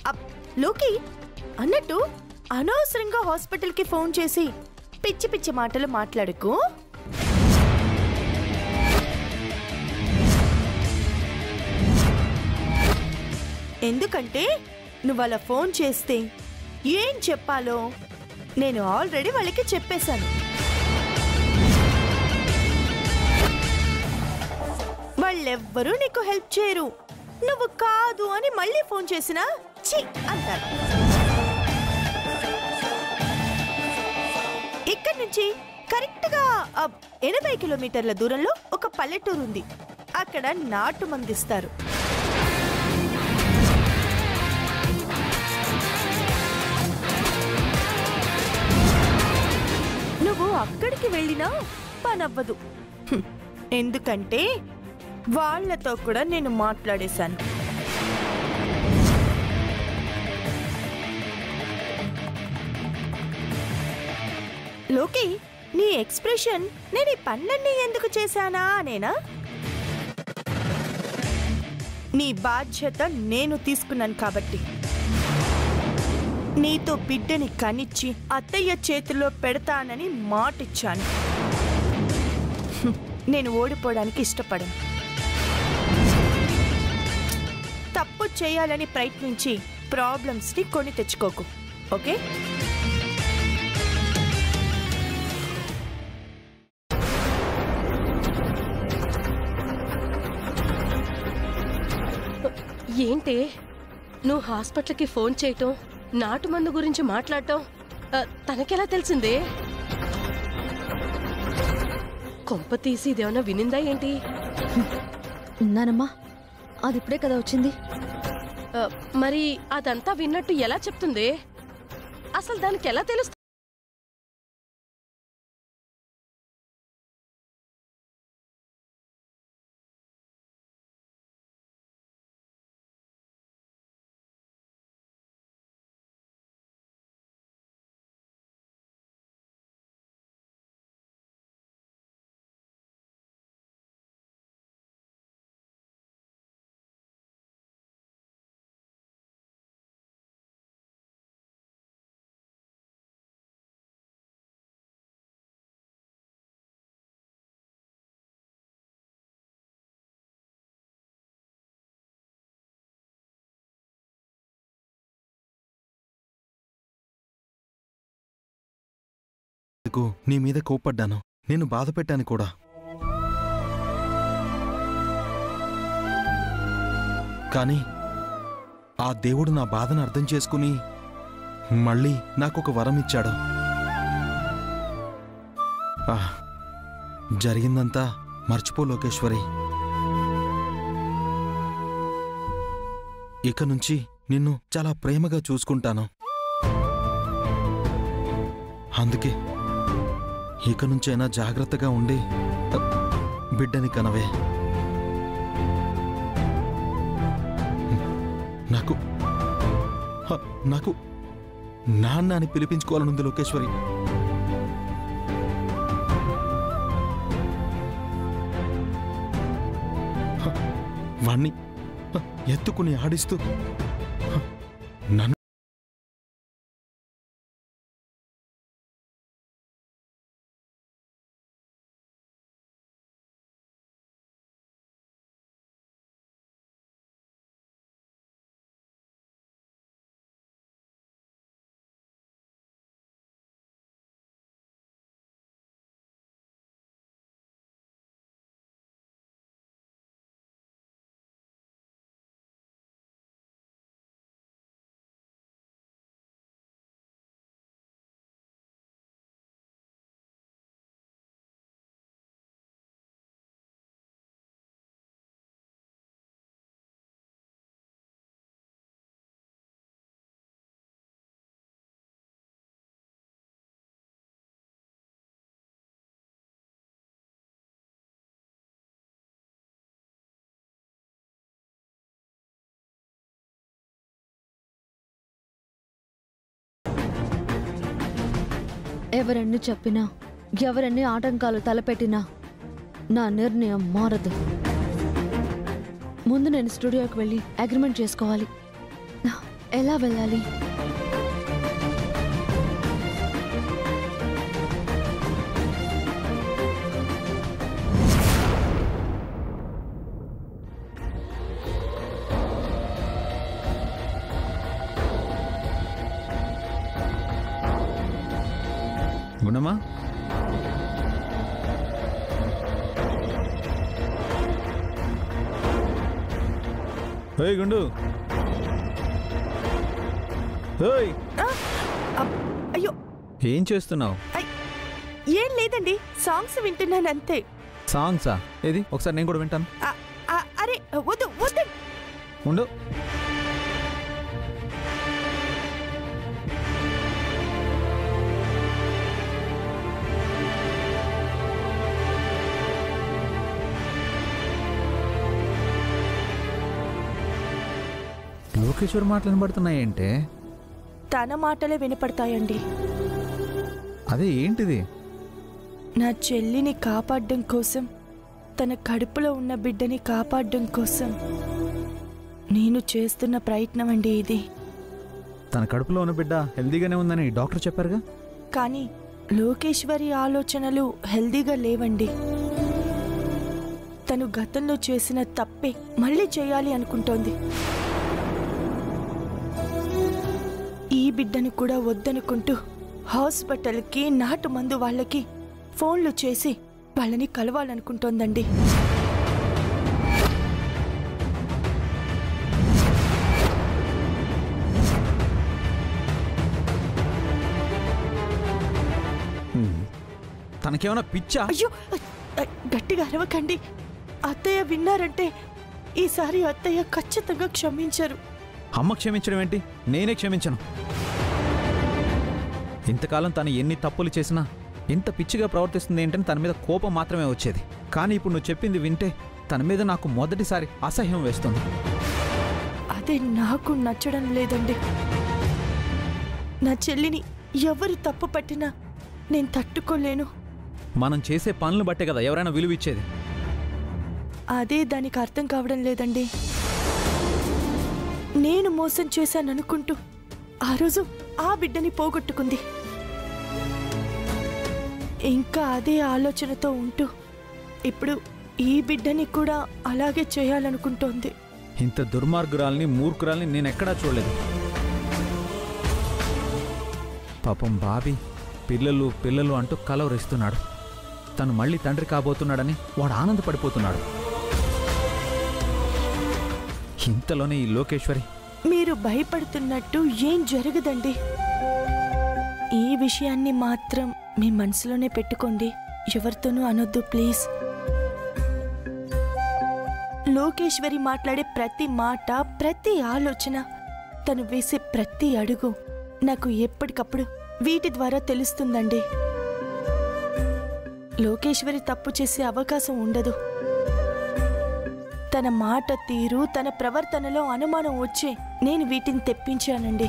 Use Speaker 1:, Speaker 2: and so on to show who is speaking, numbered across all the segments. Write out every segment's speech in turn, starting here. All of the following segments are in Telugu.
Speaker 1: అప్, లోకి అన్నట్టు అనవసరంగా హాస్పిటల్కి ఫోన్ చేసి పిచ్చి పిచ్చి మాటలు మాట్లాడుకో ఎందుకంటే నువ్వు అలా ఫోన్ చేస్తే ఏం చెప్పాలో నేను ఆల్రెడీ వాళ్ళకి చెప్పేశాను వాళ్ళెవ్వరూ నీకు హెల్ప్ చేయరు నువ్వు కాదు అని మళ్ళీ ఫోన్ చేసినా చి అంటారు ఇక్కడి నుంచి కరెక్ట్ గా ఆ, ఎనభై కిలోమీటర్ల దూరంలో ఒక పల్లెటూరు ఉంది అక్కడ నాటు మందిస్తారు నువ్వు అక్కడికి వెళ్ళినా పనవ్వదు హ్మ్. ఎందుకంటే వాళ్ళతో కూడా నేను మాట్లాడేశాను లోకి నీ ఎక్స్ప్రెషన్ నేను ఈ పనులన్నీ ఎందుకు చేశానా అనేనా నీ బాధ్యత నేను తీసుకున్నాను కాబట్టి నీతో బిడ్డని కనిచ్చి అత్తయ్య చేతిలో పెడతానని మాటిచ్చాను హ్మ్, నేను ఓడిపోవడానికి ఇష్టపడను తప్పు చేయాలని ప్రయత్నించి ప్రాబ్లమ్స్ని కొని తెచ్చుకోకు ఓకే
Speaker 2: ఏంటి నువ్వు హాస్పిటల్కి ఫోన్ చేయటం నాటు మందు గురించి మాట్లాడటం ఆ, తనకెలా తెలిసిందే కొంప తీసి ఇదేమన్నా వినిందా ఏంటి
Speaker 3: ఉన్నానమ్మా అది ఇప్పుడే కదా వచ్చింది
Speaker 2: ఆ, మరి అదంతా విన్నట్టు ఎలా చెప్తుంది అసలు దానికి ఎలా తెలుస్తుంది
Speaker 4: ఎందుకు నీ మీద కోప్పడ్డాను నేను బాధ పెట్టాను కూడా కానీ ఆ దేవుడు నా బాధను అర్థం చేసుకుని మళ్ళీ నాకొక వరం ఇచ్చాడు ఆ, జరిగిందంతా మర్చిపో లోకేశ్వరి ఇక నుంచి నిన్ను చాలా ప్రేమగా చూసుకుంటాను అందుకే ఇక నుంచైనా జాగ్రత్తగా ఉండి అ, బిడ్డని కనవే నాకు హ, నాకు నాన్న అని పిలిపించుకోవాలనుంది లోకేశ్వరి హ, వాణ్ణి హ, ఎత్తుకుని ఆడిస్తూ హ, నన్ను
Speaker 3: ఎవరన్ని చెప్పినా ఎవరన్ని ఆటంకాలు తలపెట్టినా నా నిర్ణయం మారదు ముందు నేను స్టూడియోకి వెళ్ళి అగ్రిమెంట్ చేసుకోవాలి ఎలా వెళ్ళాలి
Speaker 5: గుణమా ఏయ్ గుండు ఏయ్
Speaker 1: అబ్- అయ్యో
Speaker 5: ఏం చేస్తున్నావు
Speaker 1: అయ్, ఏం లేదండి సాంగ్స్ వింటున్నాను అంతే
Speaker 5: సాంగ్సా ఏది ఒకసారి నేను కూడా వింటాను
Speaker 1: ఆ, ఆ, అరే వద్దు వద్దు
Speaker 5: ఉండు లోకేశ్వర్ మాటలు వినబడుతున్నాయంటే
Speaker 1: తన మాటలే వినపడతాయండి
Speaker 5: అదే ఏంటిది
Speaker 1: నా చెల్లిని కాపాడడం కోసం తన కడుపులో ఉన్న బిడ్డని కాపాడడం కోసం నేను చేస్తున్న ప్రయత్నం అండి ఇది
Speaker 5: తన కడుపులో ఉన్న బిడ్డ హెల్దీగానే ఉందని డాక్టర్ చెప్పారుగా
Speaker 1: కానీ లోకేశ్వరి ఆలోచనలు హెల్దీగా లేవండి తను గతంలో చేసిన తప్పే మళ్ళీ చేయాలి అనుకుంటోంది ఈ బిడ్డను కూడా వద్దనుకుంటూ హాస్పిటల్కి నాటు మందు వాళ్ళకి ఫోన్లు చేసి వాళ్ళని కలవాలనుకుంటోందండి
Speaker 5: తనకేమైనా పిచ్చా
Speaker 1: అయ్యో అ- గట్టిగా అరవకండి అత్తయ్య విన్నారంటే ఈసారి అత్తయ్య ఖచ్చితంగా క్షమించరు
Speaker 5: అమ్మ క్షమించడం ఏంటి నేనే క్షమించను ఇంతకాలం తను ఎన్ని తప్పులు చేసినా ఇంత పిచ్చిగా ప్రవర్తిస్తుంది ఏంటని తన మీద కోపం మాత్రమే వచ్చేది కానీ ఇప్పుడు నువ్వు చెప్పింది వింటే తన మీద నాకు మొదటిసారి అసహ్యం వేస్తుంది
Speaker 1: అదే నాకు నచ్చడం లేదండి నా చెల్లిని ఎవరు తప్పు పట్టినా నేను తట్టుకోలేను
Speaker 5: మనం చేసే పనులు బట్టే కదా ఎవరైనా విలువ ఇచ్చేది
Speaker 1: అదే దానికి అర్థం కావడం లేదండి నేను మోసం చేశాననుకుంటూ ఆ రోజు ఆ బిడ్డని పోగొట్టుకుంది ఇంకా అదే ఆలోచనతో ఉంటూ ఇప్పుడు ఈ బిడ్డని కూడా అలాగే చేయాలనుకుంటోంది
Speaker 5: ఇంత దుర్మార్గురాల్ని మూర్ఖురాల్ని నేను ఎక్కడా చూడలేదు పాపం బాబీ పిల్లలు పిల్లలు అంటూ కలవరిస్తున్నాడు తను మళ్ళీ తండ్రి కాబోతున్నాడని వాడు ఆనందపడిపోతున్నాడు ఇంతలోనే ఈ లోకేశ్వరి
Speaker 1: మీరు భయపడుతున్నట్టు ఏం జరగదండి ఈ విషయాన్ని మాత్రం మీ మనసులోనే పెట్టుకోండి ఎవరితోనూ అనొద్దు ప్లీజ్ లోకేశ్వరి మాట్లాడే ప్రతి మాట ప్రతి ఆలోచన తను వేసే ప్రతి అడుగు నాకు ఎప్పటికప్పుడు వీటి ద్వారా తెలుస్తుందండి లోకేశ్వరి తప్పు చేసే అవకాశం ఉండదు తన మాట తీరు తన ప్రవర్తనలో అనుమానం వచ్చే నేను వీటిని తెప్పించానండి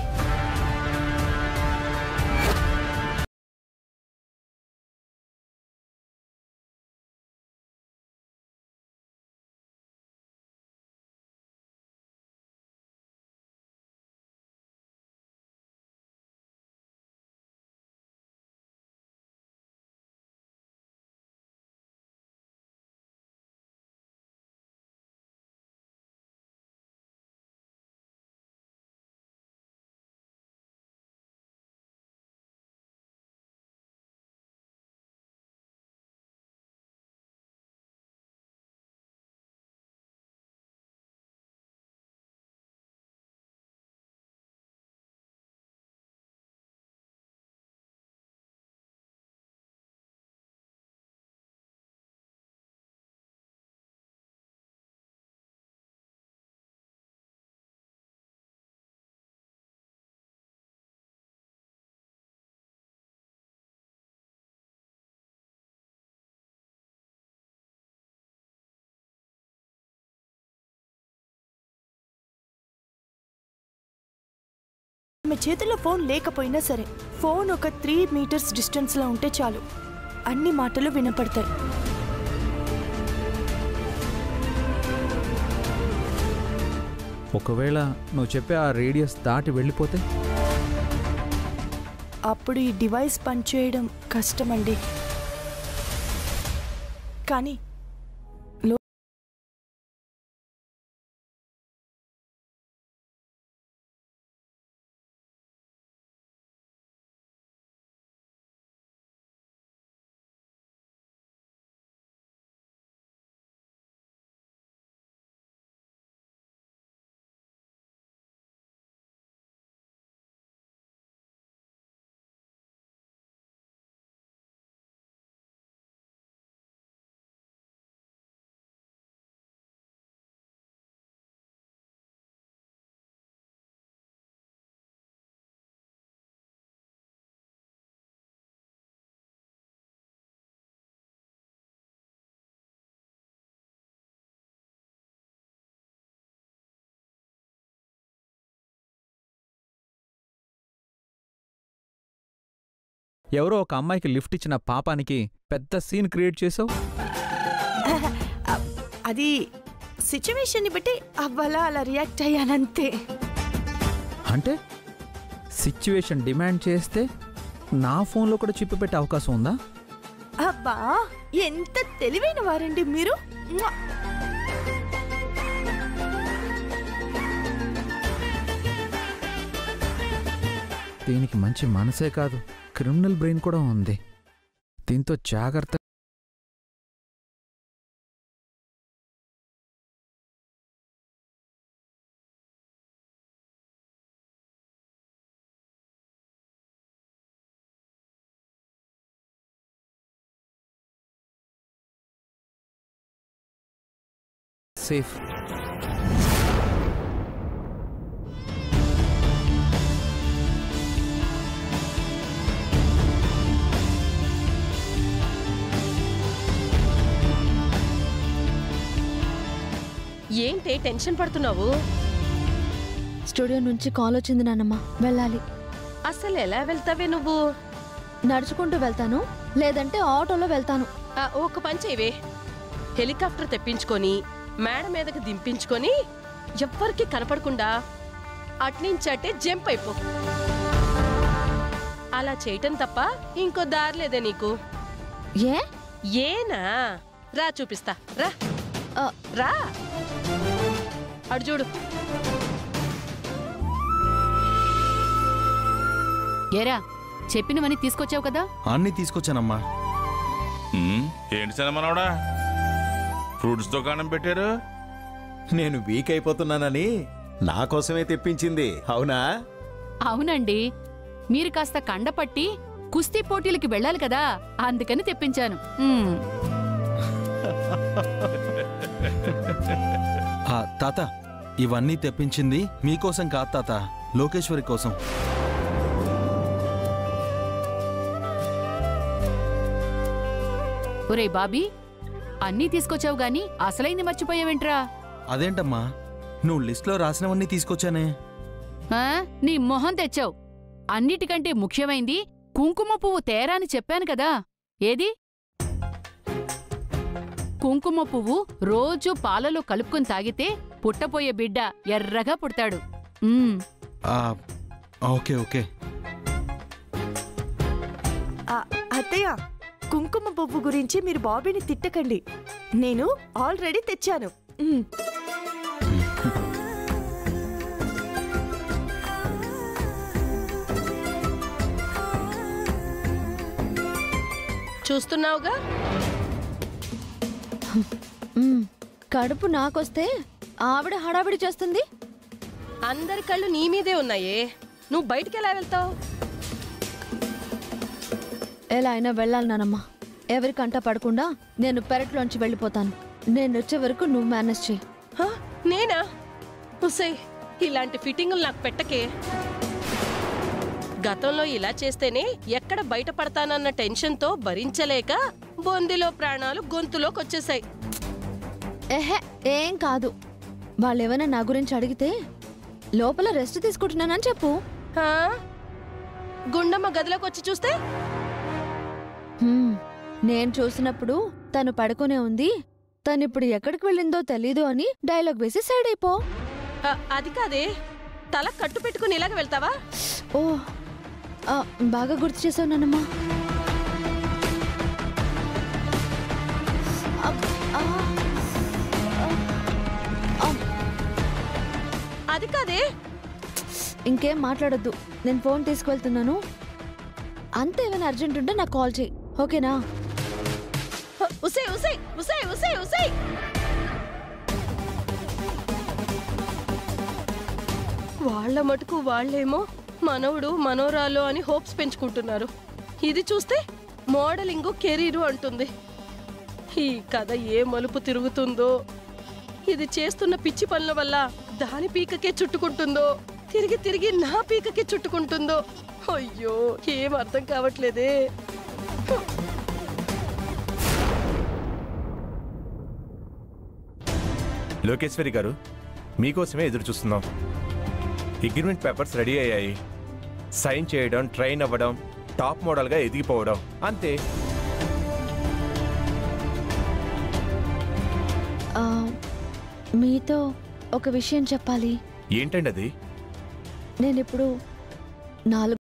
Speaker 1: ఆమె చేతిలో ఫోన్ లేకపోయినా సరే ఫోన్ ఒక త్రీ మీటర్స్ డిస్టెన్స్లో ఉంటే చాలు అన్ని మాటలు వినపడతాయి
Speaker 5: ఒకవేళ నువ్వు చెప్పే ఆ రేడియస్ దాటి వెళ్ళిపోతే
Speaker 1: అప్పుడు ఈ డివైస్ పనిచేయడం కష్టమండి కానీ లో-
Speaker 5: ఎవరో ఒక అమ్మాయికి లిఫ్ట్ ఇచ్చిన పాపానికి పెద్ద సీన్ క్రియేట్ చేసావు
Speaker 1: అది సిచ్యువేషన్ని బట్టి అవ్వాలా అలా రియాక్ట్ అయ్యానంతే
Speaker 5: అంటే సిచ్యువేషన్ డిమాండ్ చేస్తే నా ఫోన్లో కూడా చిప్పు పెట్టే అవకాశం ఉందా
Speaker 1: అబ్బా ఎంత తెలివైన వారండి మీరు మ్వా!
Speaker 5: దీనికి మంచి మనసే కాదు క్రిమినల్ బ్రెయిన్ కూడా ఉంది దీంతో జాగ్రత్త సేఫ్
Speaker 2: ఏంటే టెన్షన్ పడుతున్నావు
Speaker 3: స్టూడియో నుంచి కాల్ వచ్చింది నాన్నమ్మ వెళ్ళాలి
Speaker 2: అసలు ఎలా వెళ్తావే నువ్వు
Speaker 3: నడుచుకుంటూ వెళ్తాను లేదంటే ఆటోలో వెళ్తాను
Speaker 2: ఆ, ఒక పని చేయవే హెలికాప్టర్ తెప్పించుకొని మేడ మీదకి దింపించుకొని ఎవ్వరికి కనపడకుండా అట్నుంచి అట్టే జంప్ అయిపో అలా చేయటం తప్ప ఇంకో దారి లేదే నీకు
Speaker 3: ఏ
Speaker 2: ఏనా రా చూపిస్తా రా
Speaker 3: ఆ,
Speaker 2: రా అడు చూడు
Speaker 6: ఏరా చెప్పినవని తీసుకొచ్చావు కదా
Speaker 4: అన్నీ తీసుకొచ్చానమ్మా
Speaker 7: ఉమ్, ఏంటి సినిమానోడా ఫ్రూట్స్ దుకాణం పెట్టారు
Speaker 8: నేను వీక్ అయిపోతున్నానని నా కోసమే తెప్పించింది అవునా
Speaker 6: అవునండి మీరు కాస్త కండపట్టి కుస్తీ పోటీలకి వెళ్ళాలి కదా అందుకని తెప్పించాను మ్మ్.
Speaker 4: ఆ, తాత ఇవన్నీ తెప్పించింది మీకోసం కాదు తాత లోకేశ్వరి కోసం
Speaker 6: ఒరే బాబీ అన్నీ తీసుకొచ్చావు గాని అసలైంది మర్చిపోయావేంట్రా
Speaker 4: అదేంటమ్మా నువ్వు లిస్ట్లో రాసినవన్నీ తీసుకొచ్చానే
Speaker 6: ఆ? నీ మొహం తెచ్చావు అన్నిటికంటే ముఖ్యమైంది కుంకుమ పువ్వు తేరాని చెప్పాను కదా ఏది కుంకుమ పువ్వు రోజు పాలలో కలుపుకొని తాగితే పుట్టపోయే బిడ్డ ఎర్రగా పుడతాడు మ్మ్.
Speaker 4: ఆ, ఓకే ఓకే
Speaker 1: ఆ, అత్తయ్య కుంకుమ పువ్వు గురించి మీరు బాబీని తిట్టకండి నేను ఆల్రెడీ తెచ్చాను మ్.
Speaker 2: చూస్తున్నావుగా
Speaker 3: మ్, కడుపు నాకొస్తే ఆవిడ హడావిడి చేస్తుంది
Speaker 2: అందరి కళ్ళు నీ మీదే ఉన్నాయే నువ్వు బయటికి ఎలా వెళ్తావు
Speaker 3: ఎలా అయినా వెళ్ళాలి నానమ్మ ఎవరి కంట పడకుండా నేను పెరట్లోంచి వెళ్ళిపోతాను నేను వచ్చే వరకు నువ్వు మేనేజ్ చేయి
Speaker 2: హ? నేనా ఉసే ఇలాంటి ఫిట్టింగులు నాకు పెట్టకే గతంలో ఇలా చేస్తేనే ఎక్కడ బయటపడతానన్న టెన్షన్తో భరించలేక బొందిలో ప్రాణాలు గొంతులోకి వచ్చేసాయి
Speaker 3: ఎహె ఏం కాదు వాళ్ళేమైనా నా గురించి అడిగితే లోపల రెస్ట్ తీసుకుంటున్నానని చెప్పు
Speaker 2: హా? గుండమ్మ గదిలోకి వచ్చి చూస్తే
Speaker 3: హ్మ్, నేను చూసినప్పుడు తను పడుకునే ఉంది తనిప్పుడు ఎక్కడికి వెళ్ళిందో తెలీదు అని డైలాగ్ వేసి సైడ్ అయిపో
Speaker 2: ఆ, అది కాదే తల కట్టు పెట్టుకుని ఇలాగ వెళ్తావా
Speaker 3: ఓ ఆ, బాగా గుర్తు చేసావు నానమ్మ అబ్, ఆ, ఆ, ఆ,
Speaker 2: అది కాదే
Speaker 3: ఇంకేం మాట్లాడొద్దు నేను ఫోన్ తీసుకువెళ్తున్నాను అంత ఏమైనా అర్జెంట్ ఉంటే నాకు కాల్ చేయి ఓకేనా
Speaker 2: ఉసే ఉసే ఉసే ఉసే ఉసే వాళ్ళ మటుకు వాళ్ళేమో మనవడు మనోరాలు అని హోప్స్ పెంచుకుంటున్నారు ఇది చూస్తే మోడలింగ్ కెరీరు అంటుంది ఈ కథ ఏ మలుపు తిరుగుతుందో ఇది చేస్తున్న పిచ్చి పనుల వల్ల దాని పీకకే చుట్టుకుంటుందో తిరిగి తిరిగి నా పీకకే చుట్టుకుంటుందో అయ్యో ఏం అర్థం కావట్లేదే
Speaker 9: లోకేశ్వరి గారు మీకోసమే ఎదురు చూస్తున్నాం అగ్రిమెంట్ పేపర్స్ రెడీ అయ్యాయి సైన్ చేయడం ట్రైన్ అవ్వడం టాప్ మోడల్గా ఎదిగిపోవడం అంతే
Speaker 3: ఆ, మీతో ఒక విషయం చెప్పాలి
Speaker 9: ఏంటండి అది
Speaker 3: నేను ఇప్పుడు నాలుగు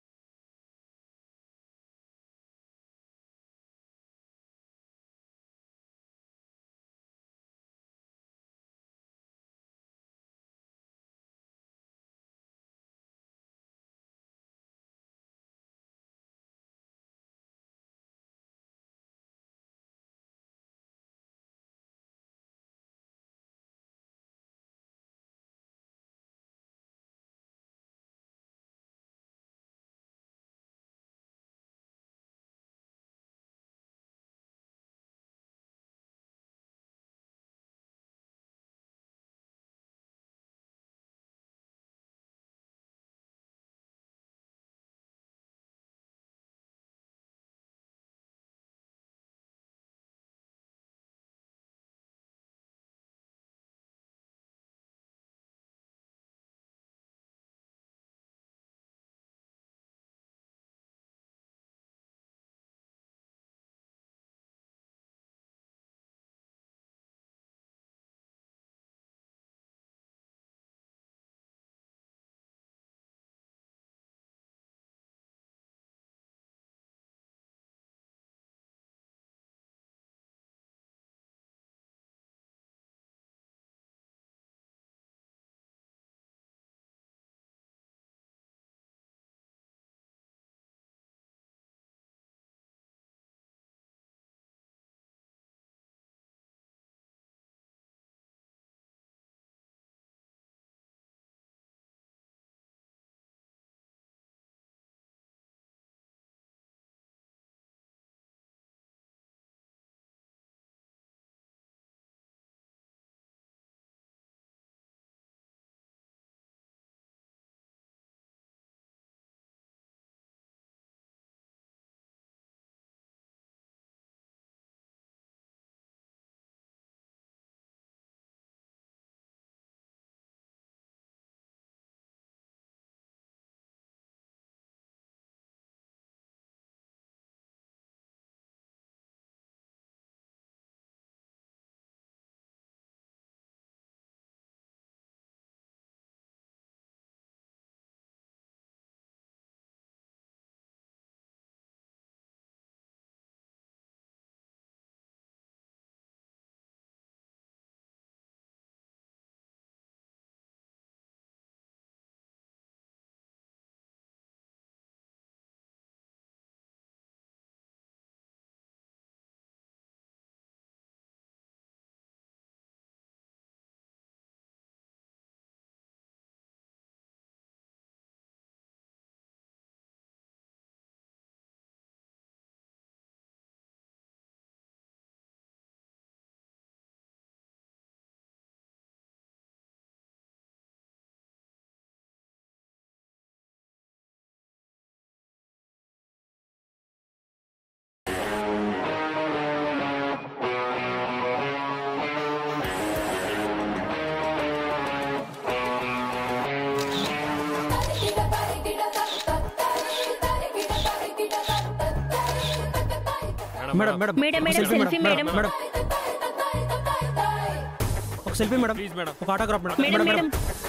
Speaker 10: మేడం మేడం
Speaker 11: మేడం,
Speaker 10: ఒక
Speaker 11: madam,
Speaker 10: selfie
Speaker 11: selfie madam.
Speaker 10: Madam ఒక సెల్ఫీ మేడం ప్లీజ్ మేడం ఒక autograph madam
Speaker 11: madam madam
Speaker 10: madam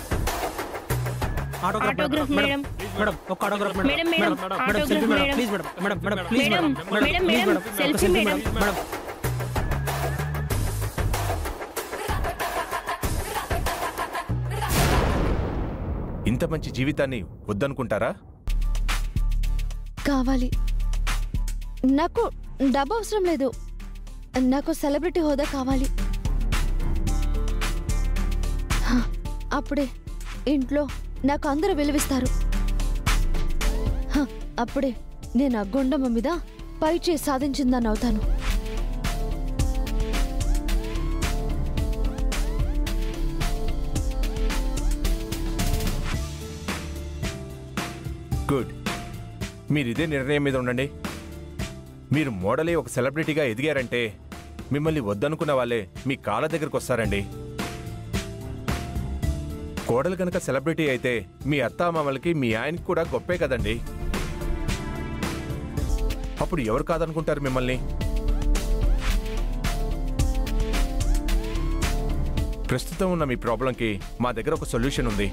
Speaker 10: autograph madam madam ఒక autograph madam madam autograph madam please madam madam madam please madam madam madam selfie madam madam
Speaker 9: ఇంత మంచి జీవితాన్ని వద్దనుకుంటారా
Speaker 3: కావాలి నాకు డబ్బు అవసరం లేదు నాకు సెలబ్రిటీ హోదా కావాలి హ, అప్పుడే ఇంట్లో నాకు అందరూ విలువిస్తారు హ, అప్పుడే నేను ఆ గుండమ్మ మీద పై చేసి సాధించిందని అవుతాను
Speaker 9: గుడ్ మీరు ఇదే నిర్ణయం మీద ఉండండి మీరు మోడలే ఒక సెలబ్రిటీగా ఎదిగారంటే మిమ్మల్ని వద్దనుకున్న వాళ్ళే మీ కాళ్ళ దగ్గరకు వస్తారండి కోడలు కనుక సెలబ్రిటీ అయితే మీ అత్తామామలకి మీ ఆయనకి కూడా గొప్పే కదండి అప్పుడు ఎవరు కాదనుకుంటారు మిమ్మల్ని ప్రస్తుతం ఉన్న మీ ప్రాబ్లంకి మా దగ్గర ఒక సొల్యూషన్ ఉంది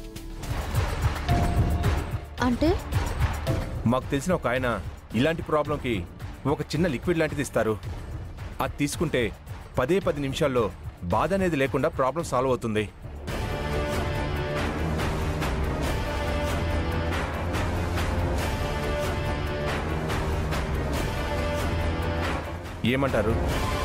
Speaker 3: అంటే
Speaker 9: మాకు తెలిసిన ఒక ఆయన ఇలాంటి ప్రాబ్లంకి ఒక చిన్న లిక్విడ్ లాంటిది ఇస్తారు అది తీసుకుంటే పదే పది నిమిషాల్లో బాధ అనేది లేకుండా ప్రాబ్లం సాల్వ్ అవుతుంది ఏమంటారు